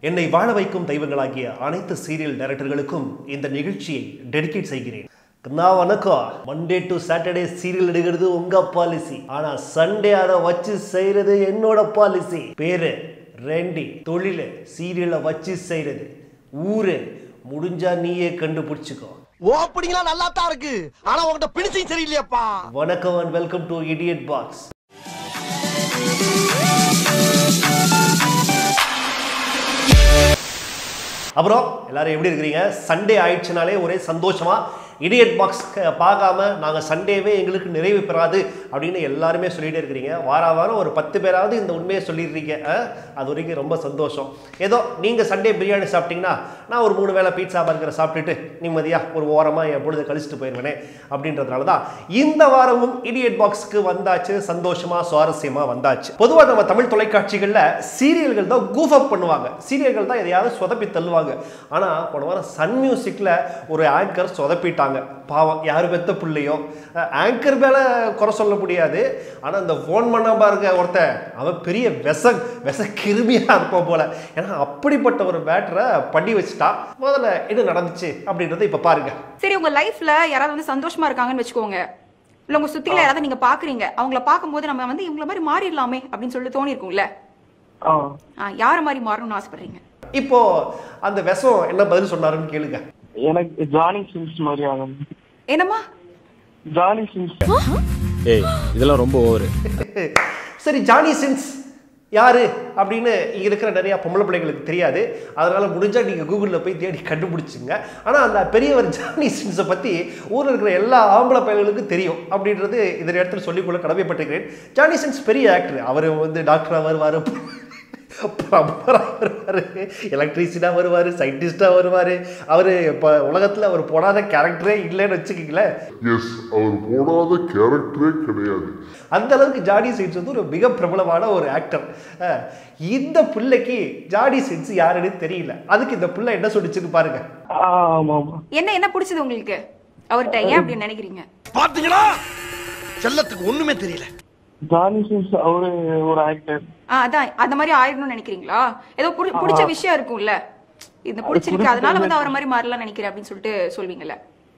என்னை வாழ வைக்கும் தெய்வங்களாகிய அனைத்து சீரியல் டைரக்டர்களுக்கும் இந்த நிகழ்ச்சியை டெடிகேட் செய்கிறேன் நான் வணக்கம் மண்டே டு சாட்டர்டே சீரியல் எடுக்கிறது உங்க பாலிசி ஆனா சண்டே அதை வச்சு செய்யறது என்னோட பாலிசி பேரு ரெண்டி தொழில சீரியலை வச்சு செய்யறது ஊரு முடிஞ்சா நீயே கண்டுபிடிச்சுக்கோ ஓப்பனிங்லாம் நல்லா தான் இருக்கு ஆனா உன்கிட்ட பிடிச்சும் சரியில்லையாப்பா வணக்கம் and welcome to idiot box அப்புறம் எல்லாரும் எப்படி இருக்கிறீங்க சண்டே ஆயிடுச்சுனாலே ஒரே சந்தோஷமா இடியட் பாக்ஸ் பார்க்காம நாங்கள் சண்டேவே எங்களுக்கு நிறைவு பெறாது அப்படின்னு எல்லாருமே சொல்லிட்டே இருக்கிறீங்க வார வாரம் ஒரு பத்து பேராவது இந்த உண்மையை சொல்லிடுறீங்க ஆ? அது வரைக்கும் ரொம்ப சந்தோஷம் ஏதோ நீங்கள் சண்டே பிரியாணி சாப்பிட்டீங்கன்னா நான் ஒரு மூணு வேளை பீட்சா பர்கரை சாப்பிட்டுட்டு நிம்மதியாக ஒரு ஓரமாக என் பொழுது கழிச்சிட்டு போயிடுவேனே அப்படின்றதுனால தான் இந்த வாரமும் இடியட் பாக்ஸ்க்கு வந்தாச்சு சந்தோஷமாக சுவாரஸ்யமாக வந்தாச்சு பொதுவாக நம்ம தமிழ் தொலைக்காட்சிகளில் சீரியல்கள் தான் கூஃப் அப் பண்ணுவாங்க சீரியல்கள் தான் எதையாவது சொதப்பி தள்ளுவாங்க ஆனால் போன வாரம் சன் மியூசிக்கில் ஒரு ஆங்கர் சொதப்பிட்டாங்க பாவம் யார் பெத்த பிள்ளையோ ஆங்கர் மேலே குறை சொல்ல முடியாது ஆனால் அந்த ஃபோன் பண்ண பாருங்க ஒருத்தன் அவன் பெரிய விச விச கிருமியாக இருப்பான் போல ஏன்னா அப்படிப்பட்ட ஒரு பேட்டரை பண்ணி வச்சுட்டான் முதல்ல என்ன நடந்துச்சு அப்படின்றத இப்போ பாருங்க சரி உங்க லைஃப்ல யாராவது வந்து சந்தோஷமா இருக்காங்கன்னு வச்சுக்கோங்க இல்ல உங்க சுத்தில யாராவது நீங்க பாக்குறீங்க அவங்கள பார்க்கும்போது நம்ம வந்து இவங்கள மாதிரி மாறிடலாமே அப்படின்னு சொல்லி தோணி இருக்கும்ல ஆ யார மாதிரி மாறணும்னு ஆசைப்படுறீங்க இப்போ அந்த விஷம் என்ன பதில் சொன்னாருன்னு கேளுங்க எனக்கு ஜானி சிம்ஸ் மாதிரி ஆகும் என்னம்மா ஜானி சிம்ஸ் ஏய் இதெல்லாம் ரொம்ப ஓவரு சரி ஜானி சின்ஸ் யாரு அப்படின்னு இங்க இருக்கிற நிறைய பொம்பளை பிள்ளைங்களுக்கு தெரியாது அதனால முடிஞ்சா நீங்க கூகுளில் போய் தேடி கண்டுபிடிச்சுங்க ஆனா அந்த பெரியவர் ஜானி சின்ஸை பத்தி ஊர்ல இருக்கிற எல்லா ஆம்பளை பையன்களுக்கும் தெரியும் அப்படின்றது இந்த இடத்துல சொல்லிக்கொள்ள கடமைப்பட்டிருக்கிறேன் ஜானி சின்ஸ் பெரிய ஆக்டர் அவர் வந்து டாக்டரா வருவார் ப்ளம்பராக வருவார் எலக்ட்ரிஷியனாக வருவார் சயின்டிஸ்டாக வருவார் அவர் இப்போ உலகத்தில் அவர் போடாத கேரக்டரே இல்லைன்னு வச்சுக்கிங்களேன் எஸ் அவர் போடாத கேரக்டரே கிடையாது அந்த அளவுக்கு ஜாடி சீட்ஸ் வந்து ஒரு மிக பிரபலமான ஒரு ஆக்டர் இந்த பிள்ளைக்கு ஜாடி சீட்ஸ் யாருன்னு தெரியல அதுக்கு இந்த பிள்ளை என்ன சொல்லிச்சுன்னு பாருங்க ஆமா ஆமா என்ன என்ன பிடிச்சது உங்களுக்கு அவர்கிட்ட ஏன் அப்படின்னு நினைக்கிறீங்க பாத்தீங்களா செல்லத்துக்கு ஒண்ணுமே தெரியல ஜானி சிம்ஸ் அவரு ஒரு ஆக்டர் ஆ, அதான் அந்த மாதிரி ஆயிடணும்னு நினைக்கிறீங்களா ஏதோ புடி- பிடிச்ச விஷயம் இருக்கும்ல இந்த பிடிச்சிருக்கு அதனால வந்து அவரை மாதிரி மாறலாம் நினைக்கிறேன் அப்படின்னு சொல்லிட்டு சொல்வீங்கல்ல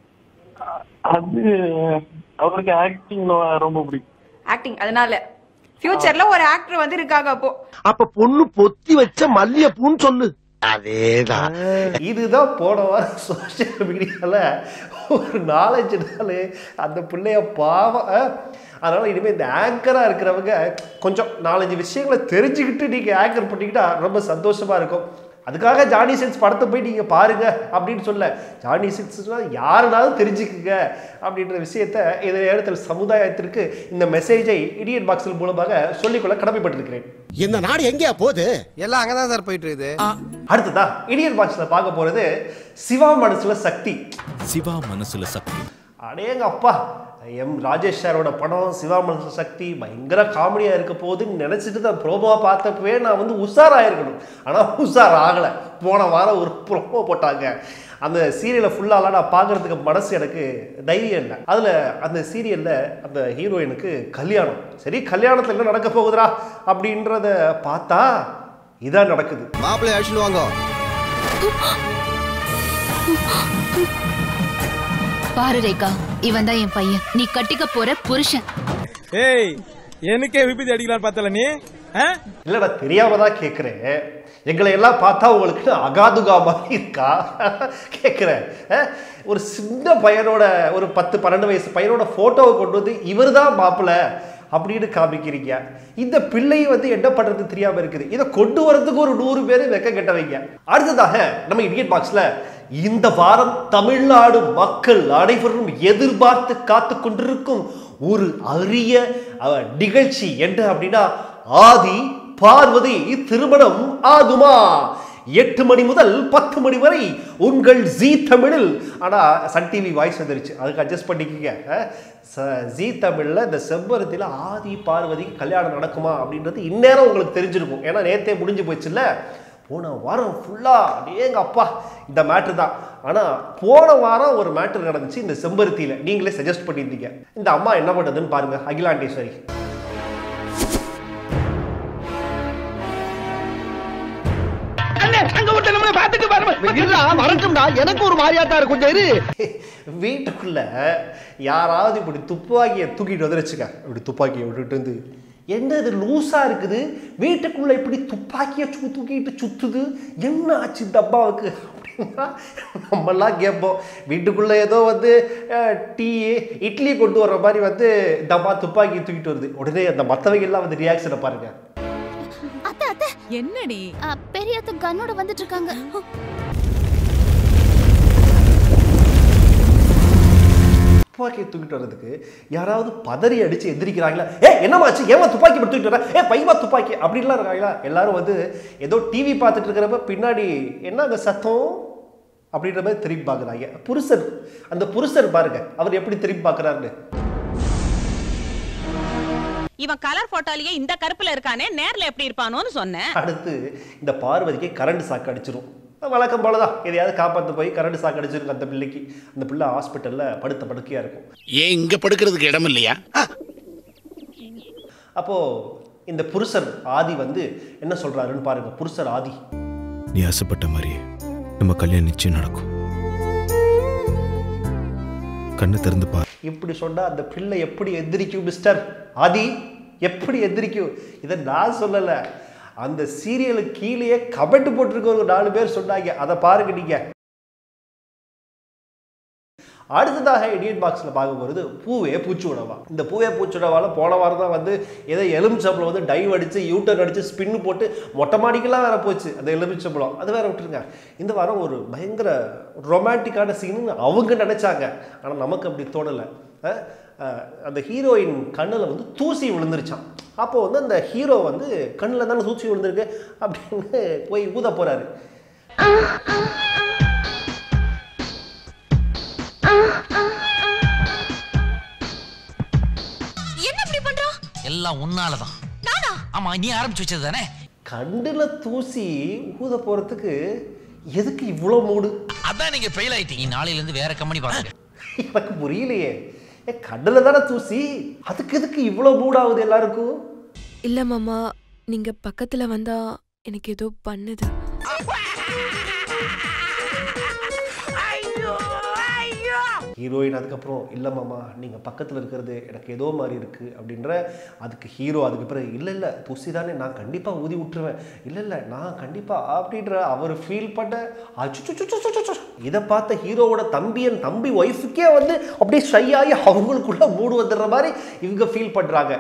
அது அவருக்கு ஆக்டிங் ரொம்ப பிடிக்கும் ஆக்டிங் அதனால ஃபியூச்சர்ல ஒரு ஆக்டர் வந்து இருக்காங்க அப்போ அப்ப பொண்ணு பொத்தி வச்ச மல்லிகைப்பூன்னு சொல்லு அதேதான் இதுதான் போன வாரம் சோஷியல் மீடியாவில் ஒரு நாலஞ்சு நாள் அந்த பிள்ளைய பாவம் அஹ், அதனால இனிமேல் இந்த ஆங்கராக இருக்கிறவங்க கொஞ்சம் நாலஞ்சு விஷயங்களை தெரிஞ்சுக்கிட்டு நீங்கள் ஆங்கர் பண்ணிக்கிட்டா ரொம்ப சந்தோஷமாக இருக்கும் அதுக்காக ஜானி சின்ஸ் படத்தை போய் நீங்கள் பாருங்க அப்படின்னு சொல்ல ஜானி சின்ஸ்னா யாருனாலும் தெரிஞ்சுக்குங்க அப்படின்ற விஷயத்த இந்த நேரத்தில் சமுதாயத்திற்கு இந்த மெசேஜை இடியன் பாக்ஸில் மூலமாக சொல்லிக்கொள்ள கடமைப்பட்டிருக்கிறேன் இந்த நாடு எங்கேயா போகுது எல்லாம் அங்கதான் சார் போயிட்டு இருக்குது அடுத்ததா இடியன் பாக்ஸில் பார்க்க போகிறது சிவா மனசுல சக்தி சிவா மனசுல சக்தி அடேங்க அப்பா எம் ராஜேஷ் சாரோட படம் சிவா மனசு சக்தி பயங்கர காமெடியாக இருக்க போகுதுன்னு நினச்சிட்டு தான் ப்ரோமோவை பார்த்தப்பவே நான் வந்து உஷாராயிருக்கணும் ஆனால் உஷார் ஆகலை போன வாரம் ஒரு ப்ரோமோ போட்டாங்க அந்த சீரியலை ஃபுல்லாலாம் நான் பார்க்கறதுக்கு மனசு எனக்கு தைரியம் இல்லை அதில் அந்த சீரியலில் அந்த ஹீரோயினுக்கு கல்யாணம் சரி கல்யாணத்தில் என்ன நடக்க போகுதுடா அப்படின்றத பார்த்தா இதான் நடக்குது மாப்பிள்ளை அழிச்சுட்டு வாங்க பாரு ரேகா இவன் தான் என் பையன் நீ கட்டிக்க போற புருஷன் ஏய் எனக்கே விபத்து அடிக்கலான்னு பார்த்தல நீ ஆ? இல்லைடா தெரியாம தான் கேட்குறேன் எங்களை எல்லாம் பார்த்தா உங்களுக்கு அகாதுகா மாதிரி இருக்கா கேட்குறேன் ஒரு சின்ன பையனோட ஒரு பத்து பன்னெண்டு வயசு பையனோட ஃபோட்டோவை கொண்டு வந்து இவர் தான் மாப்பிள்ளை அப்படின்னு காமிக்கிறீங்க இந்த பிள்ளை வந்து என்ன பண்றது தெரியாம இருக்குது இதை கொண்டு வரதுக்கு ஒரு நூறு பேர் வெக்க கெட்டவைங்க அடுத்ததாக நம்ம இடியட் பாக்ஸ்ல இந்த வாரம் தமிழ்நாடு மக்கள் அனைவரும் எதிர்பார்த்து காத்து கொண்டிருக்கும் ஒரு அரிய அஹ், நிகழ்ச்சி என்ன அப்படின்னா ஆதி பார்வதி திருமணம் ஆகுமா எட்டு மணி முதல் பத்து மணி வரை உங்கள் ஜீ தமிழில் ஆனால் சன் டிவி வாய்ஸ் வந்துருச்சு அதுக்கு அட்ஜஸ்ட் பண்ணிக்கங்க அஹ், ச- ஜீ தமிழில் இந்த செம்பருத்தியில் ஆதி பார்வதிக்கு கல்யாணம் நடக்குமா அப்படின்றது இந்நேரம் உங்களுக்கு தெரிஞ்சிருக்கும் ஏன்னா நேத்தே முடிஞ்சு போச்சுல்ல போன வாரம் ஃபுல்லாக ஏங்க அப்பா இந்த மேட்ரு தான் ஆனால் போன வாரம் ஒரு மேட்ரு நடந்துச்சு இந்த செம்பருத்தியில் நீங்களே சஜஸ்ட் பண்ணியிருந்தீங்க இந்த அம்மா என்ன பண்ணுதுன்னு பாருங்க அகிலாண்டேஸ்வரி அண்ணே நம்ம பாத்துட்டு பாருங்க வரட்டும்டா எனக்கு ஒரு மாதிரியா தான் இருக்கும் கொஞ்சம் இரு வீட்டுக்குள்ள யாராவது இப்படி துப்பாக்கியை தூக்கிட்டு வந்து வச்சுக்க இப்படி துப்பாக்கியை விட்டுட்டு வந்து என்ன இது லூசா இருக்குது வீட்டுக்குள்ள இப்படி துப்பாக்கியை சு தூக்கிட்டு சுத்துது என்ன ஆச்சு டப்பாவுக்கு அப்படின்னா நம்மெல்லாம் கேட்போம் வீட்டுக்குள்ள ஏதோ வந்து அஹ், டீ இட்லி கொண்டு வர்ற மாதிரி வந்து டப்பா துப்பாக்கி தூக்கிட்டு வருது உடனே அந்த மற்றவங்க எல்லாம் வந்து ரியாக்ஷனை பாருங்க அத்தை அத்தை என்னடி பெரிய அத்தை கண்ணோட வந்துட்டு இருக்காங்க துப்பாக்கியை தூக்கிட்டு வர்றதுக்கு யாராவது பதறி அடிச்சு எந்திரிக்கிறாங்களா ஏ என்னமாச்சு ஏமா துப்பாக்கி இப்படி தூக்கிட்டு வர ஏ பைமா துப்பாக்கி அப்படின்லாம் இருக்காங்களா எல்லாரும் வந்து ஏதோ டிவி பார்த்துட்டு இருக்கிறப்ப பின்னாடி என்ன அந்த சத்தம் அப்படின்ற மாதிரி திரும்பி பார்க்குறாங்க புருஷர் அந்த புருஷர் பாருங்க அவர் எப்படி திரும்பி பார்க்குறாருன்னு இவன் கலர் போட்டோலயே இந்த கருப்புல இருக்கானே நேர்ல எப்படி இருப்பானோன்னு சொன்னேன் அடுத்து இந்த பார்வதிக்கு கரண்ட் சாக்கு அடிச்சிரும் வழக்கம் போல தான் எதையாவது காப்பாற்ற போய் கரண்ட் சாக்கு அடிச்சிருக்கு அந்த பிள்ளைக்கு அந்த பிள்ளை ஹாஸ்பிட்டலில் படுத்த படுக்கையாக இருக்கும் ஏன் இங்க படுக்கிறதுக்கு இடம் இல்லையா அப்போது இந்த புருஷர் ஆதி வந்து என்ன சொல்கிறாருன்னு பாருங்க புருஷர் ஆதி நீ ஆசைப்பட்ட மாதிரி நம்ம கல்யாணம் நிச்சயம் நடக்கும் கண்ணு திறந்து பார் இப்படி சொன்னா அந்த பிள்ளை எப்படி எந்திரிக்கும் மிஸ்டர் ஆதி எப்படி எந்திரிக்கும் இதை நான் சொல்லலை அந்த சீரியலுக்கு கீழேயே கமெண்ட் போட்டிருக்க ஒரு நாலு பேர் சொன்னாங்க அதை பாருங்க நீங்க அடுத்ததாக இடியன் பாக்ஸில் பார்க்க போகிறது பூவே பூச்சி உணவா இந்த பூவே பூச்சி உணவால போன வாரம் தான் வந்து ஏதோ எலுமிச்சம்பளம் வந்து டைவ் அடித்து யூட்டர் அடித்து ஸ்பின்னு போட்டு மொட்டை மாடிக்கெல்லாம் வேற போச்சு அந்த எலுமிச்சம்பளம் அது வேற விட்டுருங்க இந்த வாரம் ஒரு பயங்கர ரொமான்டிக்கான சீன்னு அவங்க நினச்சாங்க ஆனால் நமக்கு அப்படி தோணலை அஹ், அஹ், அந்த ஹீரோயின் கண்ணில் வந்து தூசி விழுந்துருச்சான் அப்போ வந்து அந்த ஹீரோ வந்து கண்ணில் தானே தூசி விழுந்திருக்கு அப்படின்னு போய் ஊத போகிறாரு என்ன இப்படி பண்றான் எல்லாம் உன்னாலதான் நானா ஆமா நீ ஆரம்பிச்சு வச்சது தானே கண்ணில் தூசி ஊத போகிறதுக்கு எதுக்கு இவ்வளோ மூடு அதான் நீங்க ஃபெயில் ஆயிட்டீங்க நாளையில இருந்து வேற கம்பெனி பாருங்க எனக்கு புரியலையே ஏ கண்ணில் தானே தூசி அதுக்கு எதுக்கு இவ்வளோ மூடாகுது எல்லாருக்கும் இல்ல மாமா நீங்க பக்கத்துல வந்தா எனக்கு ஏதோ பண்ணுது ஹீரோயின் அதுக்கப்புறம் இல்லை மாமா நீங்கள் பக்கத்தில் இருக்கிறது எனக்கு ஏதோ மாதிரி இருக்குது அப்படின்ற அதுக்கு ஹீரோ அதுக்கு பிறகு இல்லை இல்லை தூசி தானே நான் கண்டிப்பாக ஊதி விட்டுருவேன் இல்லை இல்லை நான் கண்டிப்பாக அப்படின்ற அவர் ஃபீல் பண்ண அச்சுச்சுச்சுச்சுச்சுச்சு. இதை பார்த்த ஹீரோவோட தம்பியன் தம்பி ஒய்ஃபுக்கே வந்து அப்படியே ஷை ஆகி அவங்களுக்குள்ள மூடு வந்துடுற மாதிரி இவங்க ஃபீல் பண்ணுறாங்க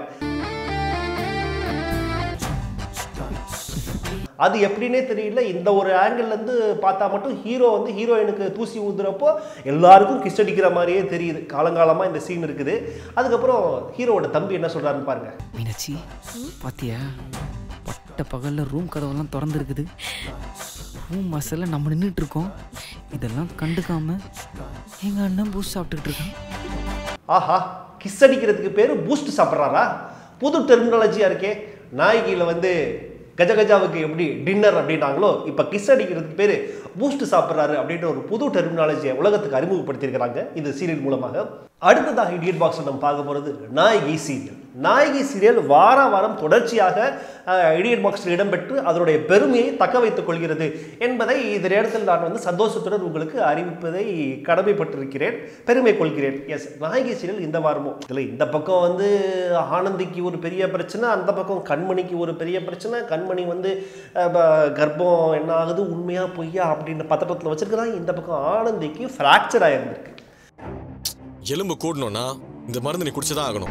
அது எப்படின்னே தெரியல இந்த ஒரு angle ல இருந்து பார்த்தா மட்டும் ஹீரோ வந்து ஹீரோயினுக்கு தூசி ஊதுறப்போ எல்லாருக்கும் கிஸ் அடிக்கிற மாதிரியே தெரியுது காலங்காலமாக இந்த சீன் இருக்குது அதுக்கப்புறம் ஹீரோவோட தம்பி என்ன சொல்றாருன்னு பாருங்க மீனாட்சி பாத்தியா பட்ட பகல்ல ரூம் கதவெல்லாம் திறந்துருக்குது ரூம் வாசல்ல நம்ம நின்றுட்டு இருக்கோம் இதெல்லாம் கண்டுக்காம எங்க அண்ணன் பூஸ் சாப்பிட்டுக்கிட்டு இருக்கான் ஆஹா கிஸ் அடிக்கிறதுக்கு பேர் பூஸ்ட் சாப்பிட்றாரா புது டெர்மினாலஜியாக இருக்கே நாயகியில் வந்து கஜகஜாவுக்கு எப்படி டின்னர் அப்படின்னாங்களோ இப்போ கிஸ் அடிக்கிறதுக்கு பேர் பூஸ்ட் சாப்பிட்றாரு அப்படின்ற ஒரு புது டெர்மினாலஜியை உலகத்துக்கு அறிமுகப்படுத்தியிருக்கிறாங்க இந்த சீரியல் மூலமாக அடுத்ததாக இடியட் பாக்ஸ் நம்ம பார்க்க போகிறது நாயகி சீரியல் நாயகி சீரியல் வார வாரம் தொடர்ச்சியாக இடியட் பாக்ஸில் இடம்பெற்று அதனுடைய பெருமையை தக்க வைத்துக் கொள்கிறது என்பதை இந்த நேரத்தில் நான் வந்து சந்தோஷத்துடன் உங்களுக்கு அறிவிப்பதை கடமைப்பட்டிருக்கிறேன் பெருமை கொள்கிறேன் எஸ் நாயகி சீரியல் இந்த வாரமும் இதில் இந்த பக்கம் வந்து ஆனந்திக்கு ஒரு பெரிய பிரச்சனை அந்த பக்கம் கண்மணிக்கு ஒரு பெரிய பிரச்சனை கண்மணி வந்து அஹ், ப- கர்ப்பம் என்ன ஆகுது உண்மையா பொய்யா அப்படின்னு பதட்டத்தில் வச்சிருக்கிறாங்க இந்த பக்கம் ஆனந்திக்கு ஃப்ராக்சர் ஆயிருந்திருக்கு எலும்பு கூடணும்னா இந்த மருந்து நீ குடிச்சுதான் ஆகணும்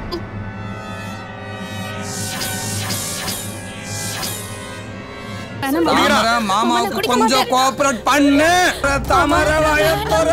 தாமரை மாமாவுக்கு கொஞ்சம் கோஆபரேட் பண்ணு தாமரை வயத்தொர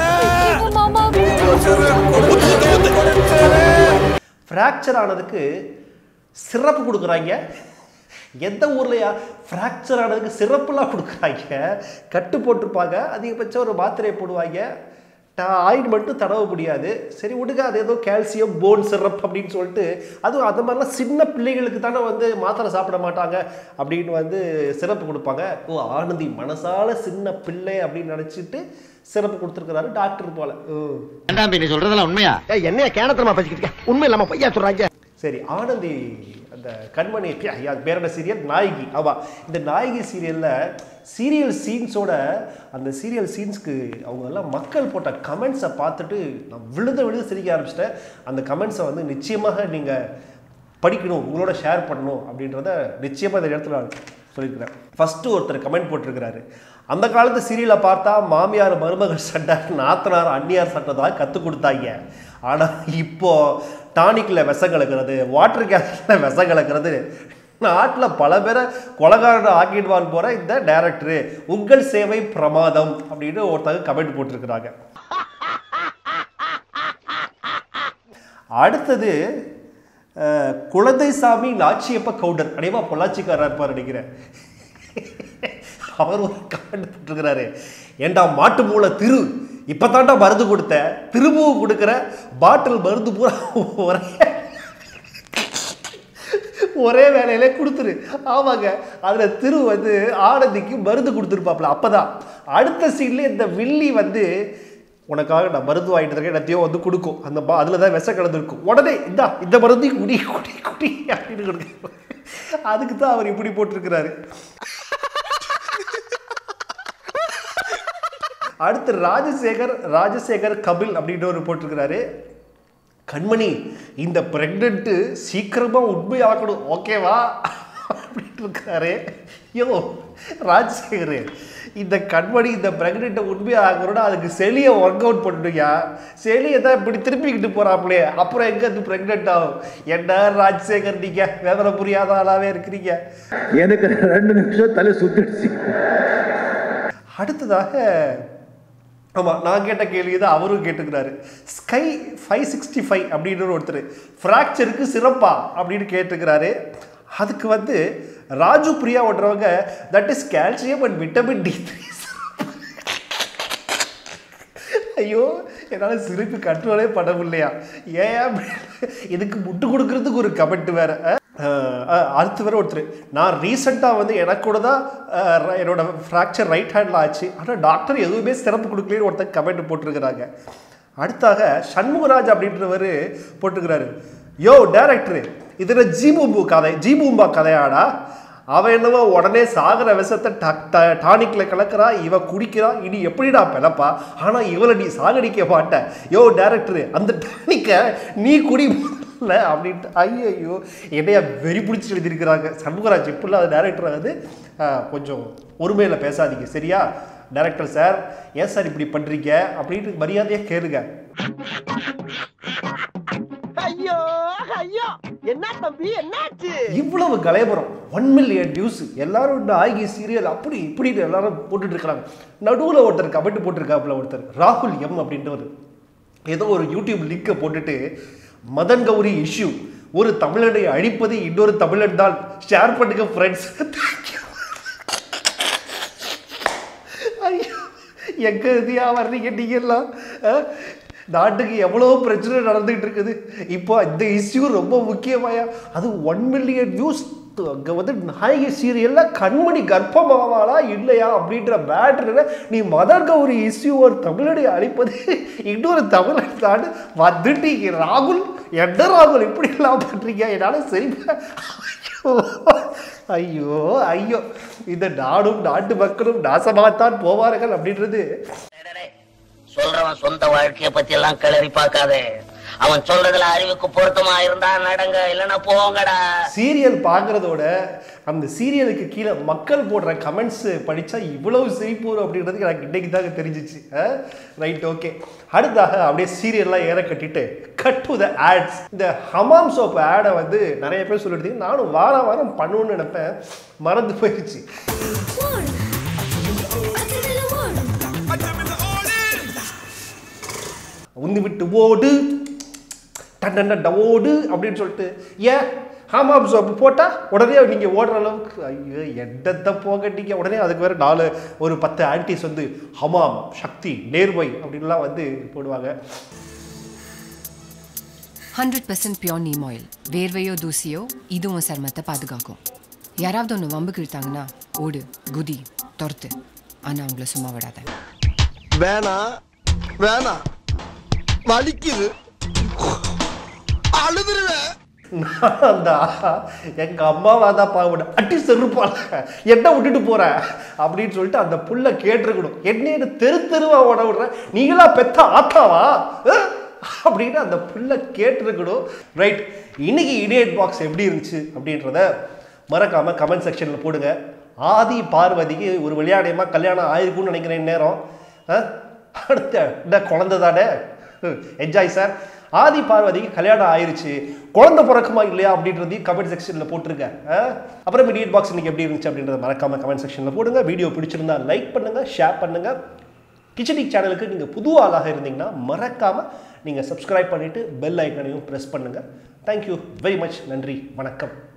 ஃப்ராக்சர் ஆனதுக்கு சிறப்பு கொடுக்குறாங்க எந்த ஊர்லையா ஃப்ராக்சர் ஆனதுக்கு சிறப்புலாம் கொடுக்குறாங்க கட்டு போட்டிருப்பாங்க அதிகபட்சம் ஒரு மாத்திரையை போடுவாங்க ஆயின்மெண்ட்டு தடவ முடியாது சரி விடுங்க அது ஏதோ கால்சியம் போன் சிரப் அப்படின்னு சொல்லிட்டு அதுவும் அந்த மாதிரிலாம் சின்ன பிள்ளைகளுக்கு தானே வந்து மாத்திரை சாப்பிட மாட்டாங்க அப்படின்னு வந்து சிறப்பு கொடுப்பாங்க ஓ ஆனந்தி மனசால சின்ன பிள்ளை அப்படின்னு நினச்சிட்டு சிறப்பு கொடுத்துருக்கிறாரு டாக்டர் போல ம். நீ சொல்றதெல்லாம் உண்மையா என்னைய கேனத்தனமா பேசிக்கிட்டு இருக்க? உண்மை இல்லாம பொய்யா சொல்றாங்க சரி ஆனந்தி அந்த கண்மணி பி- ஐயா, அது பேர் என்ன சீரியல் நாயகி ஆமா இந்த நாயகி சீரியல்ல சீரியல் சீன்ஸோட அந்த சீரியல் சீன்ஸ்க்கு அவங்க எல்லாம் மக்கள் போட்ட கமெண்ட்ஸை பார்த்துட்டு நான் விழுத விழுத சிரிக்க ஆரம்பிச்சிட்டேன் அந்த கமெண்ட்ஸை வந்து நிச்சயமாக நீங்கள் படிக்கணும் உங்களோட ஷேர் பண்ணணும் அப்படின்றத நிச்சயமாக இந்த இடத்துல நான் சொல்லியிருக்கிறேன் ஃபஸ்ட்டு ஒருத்தர் கமெண்ட் போட்டிருக்கிறாரு அந்த காலத்து சீரியலை பார்த்தா மாமியார் மருமகள் சட்டை நாத்தனார் அந்நியார் சட்டை தான் கற்றுக் கொடுத்தாங்க ஆனால் இப்போ டானிக்கில் விஷம் கலக்கிறது வாட்டர் கேஸில் விஷம் கலக்கிறது நாட்டில் பல பேரை கொலகாரனை ஆக்கிடுவான் போகிற இந்த டைரக்டரு உங்கள் சேவை பிரமாதம் அப்படின்னு ஒருத்தங்க கமெண்ட் போட்டிருக்கிறாங்க அடுத்தது அஹ், குழந்தைசாமி நாச்சியப்ப கவுண்டர் அடையமா பொள்ளாச்சிக்காரா இருப்பார் நினைக்கிறேன் அவர் ஒரு கமெண்ட் போட்டிருக்கிறாரு ஏண்டா மாட்டு மூளை திரு இப்போதாண்டா மருந்து கொடுத்த திரும்பவும் கொடுக்குற பாட்டில் மருந்து பூரா ஒரே ஒரே வேலையில கொடுத்துரு ஆமாங்க அதில் திரு வந்து ஆனந்திக்கு மருந்து கொடுத்துருப்பாப்புல அப்பதான் அடுத்த சீன்ல இந்த வில்லி வந்து உனக்காக நான் மருந்து வாங்கிட்டு இருக்கேன் எல்லாத்தையும் வந்து கொடுக்கும் அந்த பா அதில் தான் விஷம் கலந்துருக்கும் உடனே இந்தா இந்த மருந்தையும் குடி குடி குடி அப்படின்னு கொடுக்கும் அதுக்கு தான் அவர் இப்படி போட்டிருக்கிறாரு அடுத்து ராஜசேகர் ராஜசேகர் கபில் அப்படின்ற ஒரு போட்டிருக்கிறாரு கண்மணி இந்த பிரெக்னென்ட்டு சீக்கிரமாக உண்மையாக்கணும் ஓகேவா அப்படின்ட்டு இருக்காரு யோ ராஜசேகர் இந்த கண்மணி இந்த பிரெக்னெண்ட்டை உண்மையாகணும்னா அதுக்கு செலியை ஒர்க் அவுட் பண்ணுறியா செலியை தான் இப்படி திருப்பிக்கிட்டு போகிறாப்புலே அப்புறம் எங்கே அது ப்ரெக்னென்ட் ஆகும் என்ன ராஜசேகர் நீங்கள் விவரம் புரியாத ஆளாவே இருக்கிறீங்க எனக்கு ரெண்டு நிமிஷம் தலை சுத்திடுச்சு அடுத்ததாக ஆமாம் நான் கேட்ட கேள்வி தான் அவரும் கேட்டுக்கிறாரு ஸ்கை ஃபைவ் சிக்ஸ்டி ஃபைவ் அப்படின்னு ஒருத்தர் ஃப்ராக்சருக்கு சிறப்பா அப்படின்னு கேட்டுக்கிறாரு அதுக்கு வந்து ராஜு பிரியா ஓட்டுறவங்க that is calcium and vitamin D three ஐயோ என்னால் சிரிப்பு கண்ட்ரோலே பண்ண முடியலையா ஏன் அப்படி? இதுக்கு முட்டு கொடுக்கறதுக்கு ஒரு கமெண்ட் வேற அஹ், அஹ், அடுத்து வேற ஒருத்தர் நான் ரீசெண்டாக வந்து எனக்கு கூட தான் அஹ், ர- என்னோட ஃப்ராக்சர் ரைட் ஹேண்டில் ஆச்சு ஆனால் டாக்டர் எதுவுமே சிறப்பு கொடுக்கலன்னு ஒருத்தர் கமெண்ட் போட்டிருக்கிறாங்க அடுத்தாக சண்முகராஜ் அப்படின்றவர் போட்டிருக்கிறாரு யோ டேரக்டரு இதில் ஜீபூம்பு கதை ஜீபூம்பா கதையாடா அவன் என்னவோ உடனே சாகர விஷத்தை ட- ட- டானிக்ல கலக்கிறா இவ குடிக்கிறா இனி எப்படிடா பிழப்பா ஆனா இவளை நீ சாகடிக்க மாட்ட யோ டேரக்டர் அந்த டானிக்கை நீ குடி முதல்ல அப்படின்ட்டு ஐயோ என்னையா வெறி பிடிச்சி எழுதியிருக்கிறாங்க சண்முகராஜ் இப்படிலாம் அது டேரக்டர் வந்து ஆஹ், கொஞ்சம் ஒருமையில் பேசாதீங்க சரியா டேரக்டர் சார் ஏன் சார் இப்படி பண்றீங்க அப்படின்னு மரியாதையாக கேளுங்க ஐயோ ஐயோ என்ன தம்பி என்னாச்சு இவ்வளவு கலைபுரம் ஒன் மில்லியன் நியூஸ் எல்லாரும் இந்த ஆகி சீரியல் அப்படி இப்படின்னு எல்லாரும் போட்டுட்டு இருக்கிறாங்க நடுவில் ஒருத்தர் கமெண்ட் போட்டிருக்காப்புல ஒருத்தர் ராகுல் எம் அப்படின்றவர் ஏதோ ஒரு யூடியூப் லிங்கை போட்டுட்டு மதன் கௌரி இஷ்யூ ஒரு தமிழனை அழிப்பது இன்னொரு தமிழன் தான் ஷேர் பண்ணுங்க ஃப்ரெண்ட்ஸ் ஐயோ எங்க இந்தியா வர்றீங்க நீங்க எல்லாம் அஹ்? நாட்டுக்கு எவ்வளோ பிரச்சனை நடந்துகிட்டு இருக்குது இப்போ இந்த இஷ்யூ ரொம்ப முக்கியமாயா அது ஒன் மில்லியன் வியூஸ் அங்கே வந்து நாயகி சீரியலில் கண்மணி கர்ப்பமாவாளா இல்லையா அப்படின்ற மேட்ரில் நீ மதர் கௌரி இஷ்யூ ஒரு தமிழனை அழிப்பது இன்னொரு தமிழன் தான் வந்துட்டீங்க ராகுல் என்ன ராகுல் இப்படி எல்லாம் பண்ணுறீங்க என்னால் சரிப்பா ஐயோ ஐயோ இந்த நாடும் நாட்டு மக்களும் நாசமாகத்தான் போவார்கள் அப்படின்றது சொல்றவன் சொந்த வாழ்க்கைய பத்தி எல்லாம் கிளறி பார்க்காதே அவன் சொல்றதுல அறிவுக்கு பொருத்தமா இருந்தா நடங்க இல்லைன்னா போங்கடா சீரியல் பார்க்குறதோட அந்த சீரியலுக்கு கீழே மக்கள் போடுற கமெண்ட்ஸ் படித்தா இவ்வளவு சிரிப்பு வரும் அப்படின்றது எனக்கு இன்னைக்கு தாங்க தெரிஞ்சிச்சு ரைட் ஓகே அடுத்தாக அப்படியே சீரியல்லாம் ஏற கட்டிட்டு கட் டு த ஆட்ஸ் இந்த ஹமாம் சோப் ஆடை வந்து நிறைய பேர் சொல்லிட்டு நானும் வாரம் வாரம் பண்ணுவேன்னு நினைப்பேன் மறந்து போயிடுச்சு உந்து விட்டு ஓடு டண்ட ஓடு அப்படின்னு சொல்லிட்டு ஏன் ஹமாம் சோப்பு போட்டால் உடனே நீங்கள் ஓடுற அளவுக்கு ஐயோ எண்டத்தை போக நீங்கள் உடனே அதுக்கு வேறு நாலு ஒரு பத்து ஆன்டிஸ் வந்து ஹமாம் சக்தி நேர்மை அப்படின்லாம் வந்து போடுவாங்க hundred percent pure neem oil வேர்வையோ தூசியோ இதுவும் சர்மத்தை பாதுகாக்கும் யாராவது ஒன்று வம்புக்கு இழுத்தாங்கன்னா ஓடு குதி துரத்து ஆனால் அவங்கள சும்மா விடாத வேணாம் வேணாம் வலிக்குது அழுதுருவேன் நான் தான் எங்க அம்மாவா தான் பாவட அட்டி செருப்பால என்ன விட்டுட்டு போற அப்படின்னு சொல்லிட்டு அந்த புள்ள கேட்டிருக்கணும் என்னன்னு தெரு தெருவா ஓட விடுற நீங்களா பெத்த ஆத்தாவா அஹ்? அப்படின்னு அந்த புள்ள கேட்டிருக்கணும் ரைட் இன்னைக்கு இடியட் பாக்ஸ் எப்படி இருந்துச்சு அப்படின்றத மறக்காம கமெண்ட் செக்ஷன்ல போடுங்க ஆதி பார்வதிக்கு ஒரு விளையாடியமா கல்யாணம் ஆயிருக்கும்னு நினைக்கிறேன் நேரம் அஹ்? அடுத்த இந்த குழந்தை தானே என்ஜாய் சார் ஆதி பார்வதிக்கு கல்யாணம் ஆயிருச்சு குழந்தை பிறக்குமா இல்லையா அப்படின்றதையும் கமெண்ட் செக்ஷனில் போட்டிருங்க அஹ்? அப்புறம் இடியட் பாக்ஸ் இன்னைக்கு எப்படி இருந்துச்சு அப்படின்றத மறக்காம கமெண்ட் செக்ஷனில் போடுங்க வீடியோ பிடிச்சிருந்தா லைக் பண்ணுங்க ஷேர் பண்ணுங்க கிச்சடிக் சேனலுக்கு நீங்கள் புது ஆளாக இருந்தீங்கன்னா மறக்காம நீங்கள் சப்ஸ்கிரைப் பண்ணிட்டு பெல் ஐக்கனையும் ப்ரெஸ் பண்ணுங்க தேங்க்யூ வெரி மச் நன்றி வணக்கம்